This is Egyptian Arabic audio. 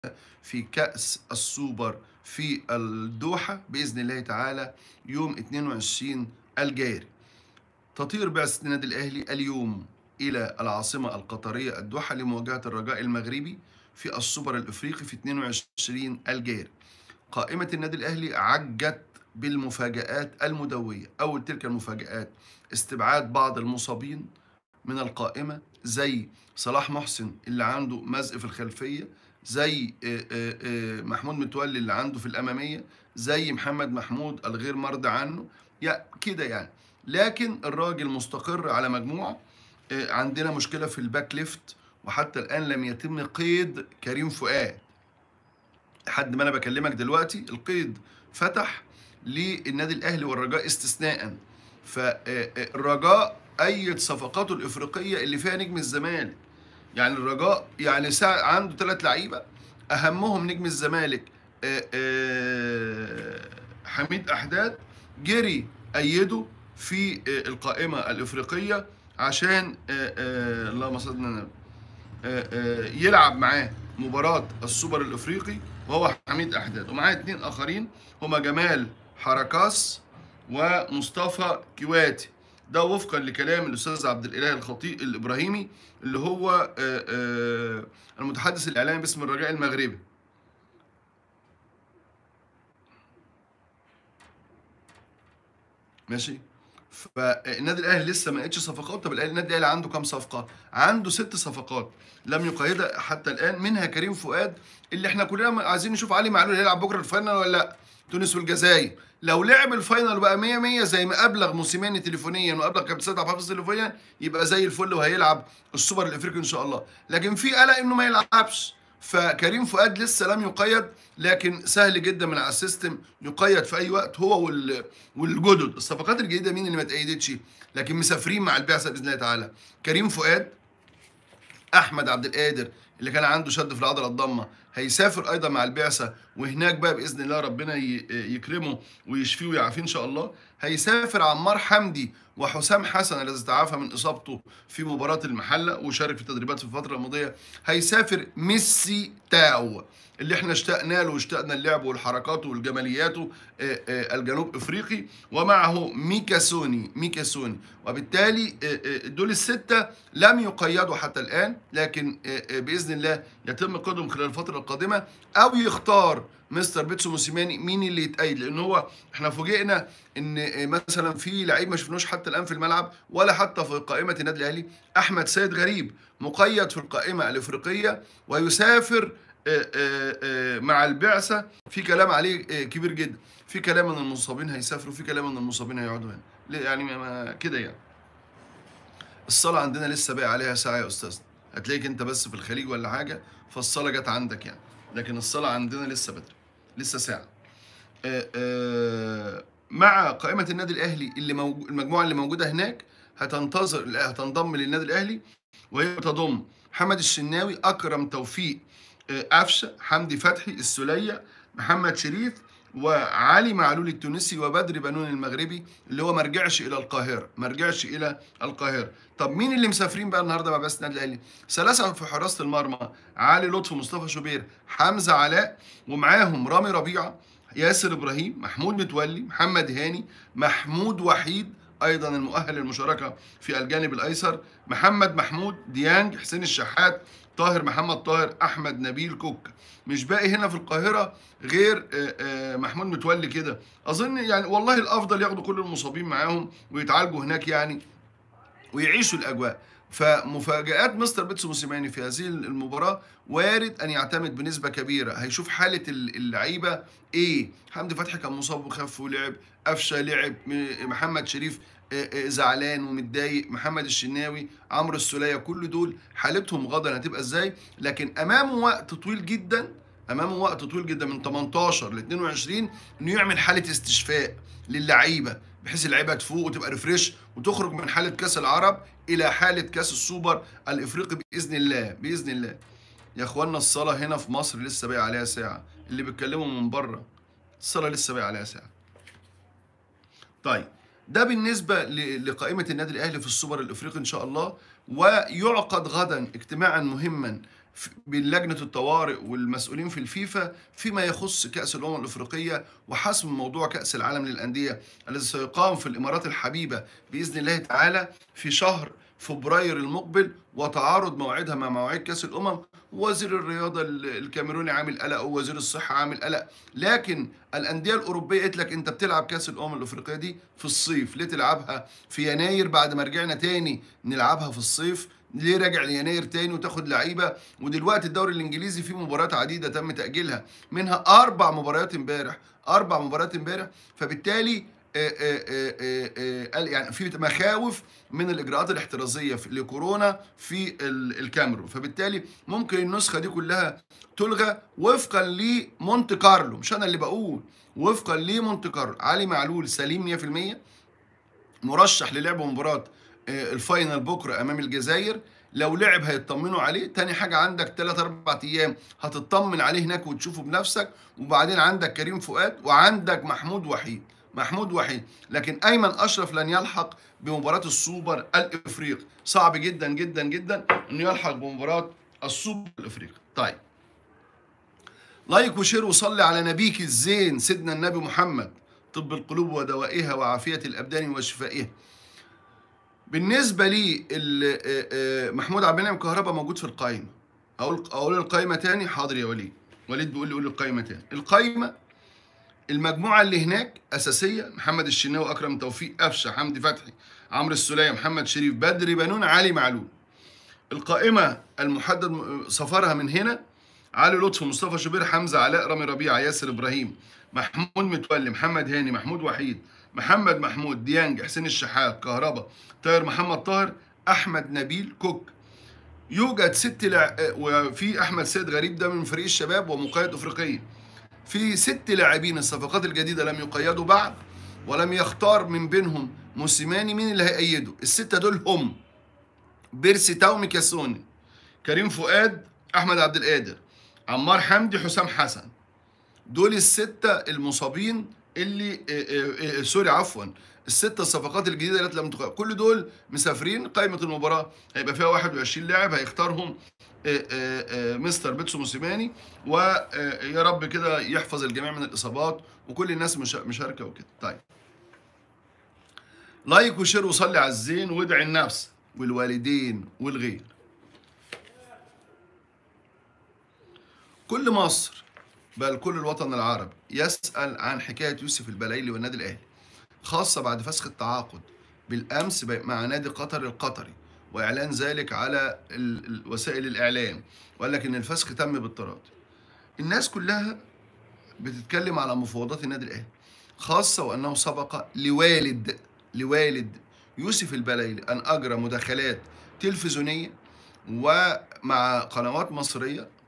في كأس السوبر في الدوحة بإذن الله تعالى يوم 22 الجاري تطير بعثة النادي الأهلي اليوم إلى العاصمة القطرية الدوحة لمواجهة الرجاء المغربي في السوبر الإفريقي في 22 الجاري قائمة النادي الأهلي عجت بالمفاجآت المدوية أول تلك المفاجآت استبعاد بعض المصابين من القائمة زي صلاح محسن اللي عنده مزق في الخلفية زي آه، آه، آه، محمود متولي اللي عنده في الأمامية زي محمد محمود الغير مرضى عنه يا كده يعني لكن الراجل مستقر على مجموعة عندنا مشكلة في الباك ليفت وحتى الآن لم يتم قيد كريم فؤاد لحد ما أنا بكلمك دلوقتي القيد فتح للنادي الأهلي والرجاء استثناء فالرجاء أيد صفقاته الإفريقية اللي فيها نجم الزمالك يعني الرجاء يعني ساعة عنده ثلاث لعيبة أهمهم نجم الزمالك آه، آه، حميد أحداد جري أيده في آه، القائمة الإفريقية عشان اللهم صل على يلعب معاه مباراة السوبر الإفريقي وهو حميد أحداد ومعاه اثنين آخرين هما جمال حركاس ومصطفى كواتي ده وفقا لكلام الاستاذ عبد الاله الخطيب الابراهيمي اللي هو المتحدث الاعلامي باسم الرجاء المغربي ماشي فالنادي الاهلي لسه ما لقيتش صفقات طب النادي الاهلي عنده كام صفقه عنده ست صفقات لم يقيدها حتى الان منها كريم فؤاد اللي احنا كلنا عايزين نشوف علي معلول هيلعب بكره الفاينل ولا لا تونس والجزائر لو لعب الفاينل بقى 100 100 زي ما ابلغ موسيماني تليفونيا وابلغ كابتن سيد عبد الحفيظ تليفونيا يبقى زي الفل وهيلعب السوبر الافريقي ان شاء الله لكن في قلق انه ما يلعبش فكريم فؤاد لسه لم يقيد لكن سهل جدا من على السيستم يقيد في اي وقت هو والجدد الصفقات الجديده مين اللي ما اتأيدتش لكن مسافرين مع البعثه باذن الله تعالى كريم فؤاد احمد عبد القادر اللي كان عنده شد في العضله الضمه هيسافر ايضا مع البعثه وهناك بقى باذن الله ربنا يكرمه ويشفيه ويعافيه ان شاء الله هيسافر عمار حمدي وحسام حسن الذي تعافى من اصابته في مباراه المحله وشارك في التدريبات في الفتره الماضيه هيسافر ميسي تاو اللي احنا اشتقنا له واشتقنا اللعب والحركات والجمالياته آه، آه، الجنوب افريقي ومعه ميكاسوني ميكاسوني وبالتالي آه، دول السته لم يقيدوا حتى الان لكن باذن الله يتم قيدهم خلال الفتره القادمه او يختار مستر بيتسو موسيماني مين اللي يتأيد لان هو احنا فوجئنا ان مثلا في لعيب ما شفناش حتى الان في الملعب ولا حتى في قائمه النادي الاهلي احمد سيد غريب مقيد في القائمه الافريقيه ويسافر آه، آه، آه، مع البعثه في كلام عليه كبير جدا في كلام ان المصابين هيسافروا في كلام ان المصابين هيقعدوا هنا يعني كده يعني الصلاه عندنا لسه باقي عليها ساعه يا استاذ هتلاقيك انت بس في الخليج ولا حاجه فالصلاه جت عندك يعني لكن الصلاه عندنا لسه بدري لسه ساعه مع قائمه النادي الاهلي اللي موجو المجموعه اللي موجوده هناك هتنتظر هتنضم للنادي الاهلي وهي تضم محمد الشناوي اكرم توفيق قفشه حمدي فتحي السليه محمد شريف وعلي معلول التونسي وبدر بنون المغربي اللي هو ما رجعش الى القاهره ما رجعش الى القاهره طب مين اللي مسافرين بقى النهارده مع بعثه النادي الاهلي ثلاثه في حراسه المرمى علي لطفي مصطفى شوبير حمزه علاء ومعاهم رامي ربيعه ياسر ابراهيم محمود متولي محمد هاني محمود وحيد ايضا المؤهل للمشاركه في الجانب الايسر محمد محمود ديانج حسين الشحات طاهر محمد طاهر احمد نبيل كوك مش باقي هنا في القاهره غير آه، آه، محمود متولي كده اظن يعني والله الافضل ياخدوا كل المصابين معاهم ويتعالجوا هناك يعني ويعيشوا الاجواء فمفاجآت مستر بيتسو موسيماني في هذه المباراة وارد أن يعتمد بنسبة كبيرة هيشوف حالة اللعيبة إيه حمدي فتحي كان مصاب وخف ولعب قفشة لعب محمد شريف آه، آه، زعلان ومتضايق محمد الشناوي عمرو السوليه كل دول حالتهم غدا هتبقى ازاي لكن امامه وقت طويل جدا امامه وقت طويل جدا من 18 ل 22 انه يعمل حاله استشفاء للعيبه بحيث اللعيبه تفوق وتبقى ريفريش وتخرج من حاله كاس العرب الى حاله كاس السوبر الافريقي باذن الله باذن الله يا اخوانا الصلاه هنا في مصر لسه باقي عليها ساعه اللي بيتكلموا من بره الصلاه لسه باقي عليها ساعه طيب ده بالنسبة لقائمة النادي الأهلي في السوبر الإفريقي إن شاء الله ويعقد غدا اجتماعا مهما ف- بين لجنه الطوارئ والمسؤولين في الفيفا فيما يخص كاس الامم الافريقيه وحسم موضوع كاس العالم للانديه الذي سيقام في الامارات الحبيبه باذن الله تعالى في شهر فبراير المقبل وتعارض موعدها مع مواعيد كاس الامم وزير الرياضه ال- الكاميروني عامل قلق ووزير الصحه عامل قلق لكن الانديه الاوروبيه قالت لك انت بتلعب كاس الامم الافريقيه دي في الصيف ليه تلعبها في يناير بعد ما رجعنا تاني نلعبها في الصيف ليه راجع ليناير تاني وتاخد لعيبه ودلوقتي الدوري الانجليزي فيه مباريات عديده تم تاجيلها منها اربع مباريات امبارح اربع مباريات امبارح فبالتالي آه، آه، آه، آه، آه، قال يعني في مخاوف من الاجراءات الاحترازيه في- لكورونا في ال- الكاميرون فبالتالي ممكن النسخه دي كلها تلغى وفقا لمونت كارلو مش انا اللي بقول وفقا لمونت كارلو علي معلول سليم 100% مرشح للعب مباراة آه، الفاينل بكرة أمام الجزائر لو لعب هيطمنوا عليه تاني حاجة عندك 3 4 أيام هتطمن عليه هناك وتشوفه بنفسك وبعدين عندك كريم فؤاد وعندك محمود وحيد محمود وحيد لكن أيمن أشرف لن يلحق بمباراة السوبر الإفريقي صعب جدا جدا جدا إنه يلحق بمباراة السوبر الإفريقي طيب لايك وشير وصلي على نبيك الزين سيدنا النبي محمد طب القلوب ودوائها وعافية الأبدان وشفائها بالنسبة لي ال- آه، آه، محمود عبد المنعم كهربا موجود في القائمة أقول أقول القائمة تاني حاضر يا وليد وليد بيقول لي قول القائمة تاني القائمة المجموعة اللي هناك أساسية محمد الشناوي أكرم توفيق قفشة حمدي فتحي عمرو السولية محمد شريف بدري بنون علي معلول القائمة المحدد م- سفرها من هنا علي لطفي مصطفى شوبير حمزة علاء رامي ربيعة ياسر إبراهيم محمود متولي محمد هاني محمود وحيد محمد محمود ديانج حسين الشحات كهربا طاهر محمد طاهر أحمد نبيل كوك يوجد ست لع... وفي أحمد سيد غريب ده من فريق الشباب ومقيد أفريقيا في ست لاعبين الصفقات الجديدة لم يقيدوا بعد ولم يختار من بينهم موسيماني مين اللي هيأيده الستة دول هم بيرسي تاو ميكاسوني كريم فؤاد احمد عبد القادر عمار حمدي حسام حسن دول الستة المصابين اللي آه، آه، آه، سوري عفوا الستة الصفقات الجديدة التي لم تقيد كل دول مسافرين قائمة المباراة هيبقى فيها 21 لاعب هيختارهم آه، آه، آه، مستر بيتسو موسيماني ويا رب كده يحفظ الجميع من الإصابات وكل الناس مشا- مشاركة وكده طيب لايك وشير وصلي على الزين وادعي النفس والوالدين والغير كل مصر بل كل الوطن العربي يسأل عن حكاية يوسف البلايلي والنادي الأهلي خاصة بعد فسخ التعاقد بالأمس بي- مع نادي قطر القطري وإعلان ذلك على ال- ال- وسائل الإعلام وقال لك إن الفسخ تم بالتراضي الناس كلها بتتكلم على مفاوضات النادي الأهلي خاصة وأنه سبق لوالد لوالد يوسف البلايلي أن أجرى مداخلات تلفزيونية ومع قنوات مصرية